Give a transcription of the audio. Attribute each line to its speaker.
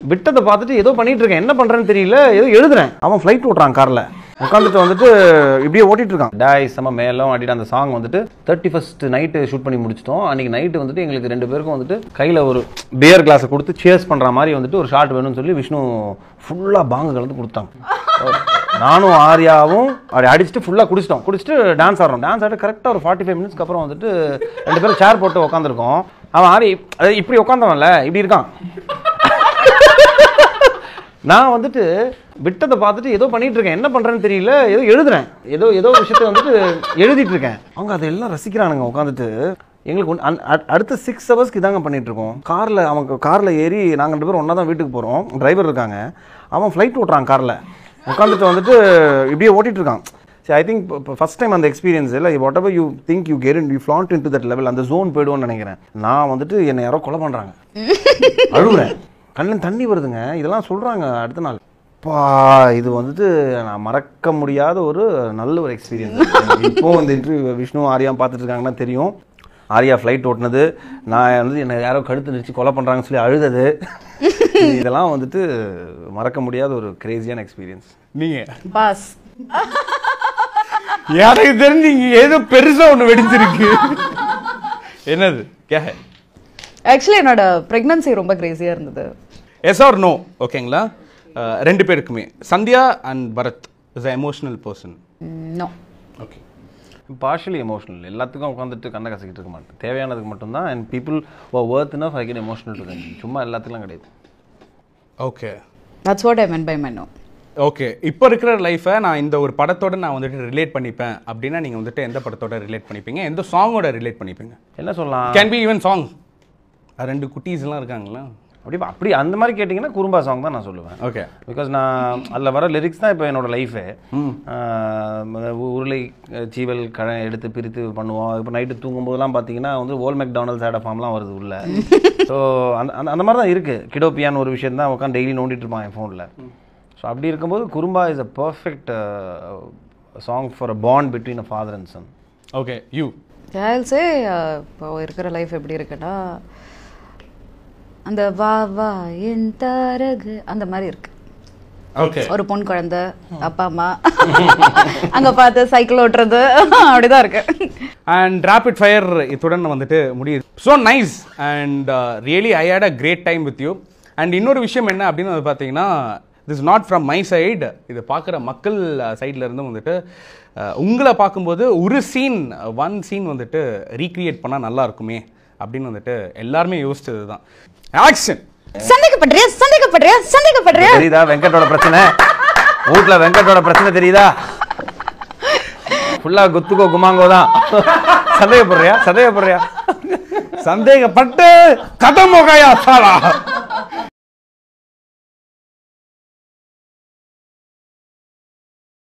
Speaker 1: விட்டதை பார்த்துட்டு ஏதோ பண்ணிட்டு இருக்கேன் என்ன பண்றேன்னு தெரியல ஏதோ எழுதுறேன் அவன் ஃப்ளைட் ஓட்டுறான் கார்ல உட்காந்துட்டு வந்துட்டு இப்படியே ஓட்டிட்டு இருக்கான் டாய் செம மேலும் அடிட்டு அந்த சாங் வந்துட்டு தேர்ட்டி ஃபர்ஸ்ட் நைட்டு ஷூட் பண்ணி முடிச்சிட்டோம் அன்னைக்கு நைட்டு வந்துட்டு எங்களுக்கு ரெண்டு பேருக்கும் வந்துட்டு கையில் ஒரு பியர் கிளாஸை கொடுத்து சேஸ் பண்ணுற மாதிரி வந்துட்டு ஒரு ஷாட் வேணும்னு சொல்லி விஷ்ணு ஃபுல்லாக பாங்கு கலந்து கொடுத்தாங்க நானும் ஆர்யாவும் அப்படி அடிச்சுட்டு ஃபுல்லாக குடிச்சிட்டோம் குடிச்சிட்டு டான்ஸ் ஆடுறோம் டான்ஸ் ஆடிட்டு கரெக்டாக ஒரு ஃபார்ட்டி ஃபைவ் மினிட்ஸ்க்கு அப்புறம் வந்துட்டு ரெண்டு பேரும் சேர் போட்டு உட்காந்துருக்கோம் அவன் ஆரி அது இப்படி உட்காந்தவன்ல இப்படி இருக்கான் நான் வந்துட்டு விட்டதை பார்த்துட்டு ஏதோ பண்ணிட்டு இருக்கேன் என்ன பண்றேன்னு தெரியல ஏதோ எழுதுறேன் ஏதோ ஏதோ விஷயத்த வந்துட்டு எழுதிட்டு இருக்கேன் அவங்க அதெல்லாம் ரசிக்கிறானுங்க உட்காந்துட்டு எங்களுக்கு ஒண்ணு- அன்- அ- அடுத்த சிக்ஸ் ஹவர்ஸ்க்கு இதாங்க பண்ணிட்டு இருக்கோம் கார்ல அவங்க கார்ல ஏறி நாங்க ரெண்டு பேரும் ஒண்ணா தான் வீட்டுக்கு போறோம் டிரைவர் இருக்காங்க அவன் ஃப்ளைட் ஓட்டுறான் கார்ல உட்காந்துட்டு வந்துட்டு இப்படியே ஓட்டிட்டு இருக்கான் சரி ஐ திங்க் ஃபர்ஸ்ட் டைம் அந்த எக்ஸ்பீரியன்ஸ் இல்லை whatever you think you get you flaunt in to that level அந்த ஜோன் போயிடுவோம்னு நினைக்கிறேன் நான் வந்துட்டு என்னை யாரோ கொலை பண்றாங்க அழுகுறேன் கண்ணில் தண்ணி வருதுங்க இதெல்லாம் சொல்றாங்க அடுத்த நாள் பா இது வந்துட்டு நான் மறக்க முடியாத ஒரு நல்ல ஒரு எக்ஸ்பீரியன்ஸ் இப்போ இந்த இன்டர்வியூ விஷ்ணு ஆர்யா பார்த்துட்டு இருக்காங்கன்னா தெரியும் ஆர்யா ஃப்ளைட் ஓட்டுனது நான் வந்து என்னை யாரோ கழுத்து நிறுத்தி கொலை பண்ணுறாங்கன்னு சொல்லி அழுதது இதெல்லாம் வந்துட்டு மறக்க முடியாத ஒரு கிரேசியான எக்ஸ்பீரியன்ஸ்
Speaker 2: நீங்க
Speaker 3: பாஸ்
Speaker 2: எனக்கு தெரிஞ்சு இங்க ஏதோ பெருசா ஒண்ணு வெடிச்சிருக்கு என்னது கே
Speaker 3: ஆக்சுவலி என்னோட ப்ரெக்னன்சி ரொம்ப கிரேசியாக இருந்தது
Speaker 2: எஸ் ஆர் நோ ஓகேங்களா அஹ், ரெண்டு பேருக்குமே Sandhya and Bharath is a emotional person
Speaker 3: no
Speaker 2: okay
Speaker 1: partially emotional எல்லாத்துக்கும் உட்காந்துட்டு கண்ணை கசக்கிட்டு இருக்க மாட்டேன் தேவையானதுக்கு மட்டும்தான் and people oh worth enough I can emotional to சும்மா எல்லாத்துக்கும் கிடையாது
Speaker 2: okay
Speaker 3: that's what I mean by my no
Speaker 2: okay இப்போ இருக்கிற லைஃப்பை நான் இந்த ஒரு படத்தோட நான் வந்துட்டு ரிலேட் பண்ணிப்பேன் அப்படின்னா நீங்கள் வந்துட்டு எந்த படத்தோட ரிலேட் பண்ணிப்பீங்க எந்த சாங்கோட ரிலேட் பண்ணிப்பீங்க
Speaker 1: என்ன சொல்லலாம்
Speaker 2: கேன் பி ஈவன் சாங் ரெண்டு குட்டீஸ் எல்லாம் இருக்காங்களா
Speaker 1: அப்படி அப்படி அந்த மாதிரி கேட்டிங்கன்னா குறும்பா சாங் தான் நான் சொல்லுவேன்
Speaker 2: ஓகே
Speaker 1: பிகாஸ் நான் அதில் வர லிரிக்ஸ் தான் இப்போ என்னோட லைஃபே உருளை அஹ், சீவல் கழ எடுத்து பிரித்து பண்ணுவோம் இப்போ நைட்டு தூங்கும்போதெல்லாம் பார்த்தீங்கன்னா வந்து ஓல் மெக்டானல்ஸ் ஆட ஃபார்ம்லாம் வருது உள்ள ஸோ அந்த அந்த- அந்த மாதிரி தான் இருக்குது கிடோப்பியான்னு ஒரு விஷயம் தான் உட்காந்து டெய்லி நோண்டிட்டு இருப்பான் என் ஃபோனில் ஸோ அப்படி இருக்கும்போது Kurumba is a perfect song for a bond between a father and son
Speaker 2: okay you
Speaker 3: say இப்போ இருக்கிற லைஃப் எப்படி இருக்குன்னா அந்த வா வா என் தாரகு அந்த மாதிரி இருக்கு
Speaker 2: ஓகே
Speaker 3: ஒரு பொன் குழந்தை அப்பா அம்மா அங்க பார்த்து சைக்கிள் ஓட்டுறது அப்படிதான் இருக்கு
Speaker 2: அண்ட் ரேபிட் ஃபயர் இத்துடன் வந்துட்டு முடியுது so nice and really I had a great time with you and இன்னொரு விஷயம் என்ன அப்படின்னு வந்து பார்த்தீங்கன்னா this not from my side இதை பார்க்குற மக்கள் சைடில் இருந்து வந்துட்டு uh, உங்களை பார்க்கும்போது ஒரு சீன் ஒன் சீன் வந்துட்டு ரீக்ரியேட் பண்ணால் நல்லா இருக்குமே அப்படின்னு வந்துட்டு எல்லாருமே யோசிச்சது தான் ஆக்ஷன்
Speaker 3: சந்தேகப்படுறியா சந்தேகப்படுறியா சந்தேகப்படுறியா
Speaker 1: தெரியுதா வெங்கட்டோட பிரச்சனை வீட்ல வெங்கட்டோட பிரச்சனை தெரியுதா ஃபுல்லா குத்துக்கோ குமாங்கோ தான் சந்தேகப்படுறியா சந்தேகப்படுறியா
Speaker 2: சந்தேகப்பட்டு கதம் முகையா சாலா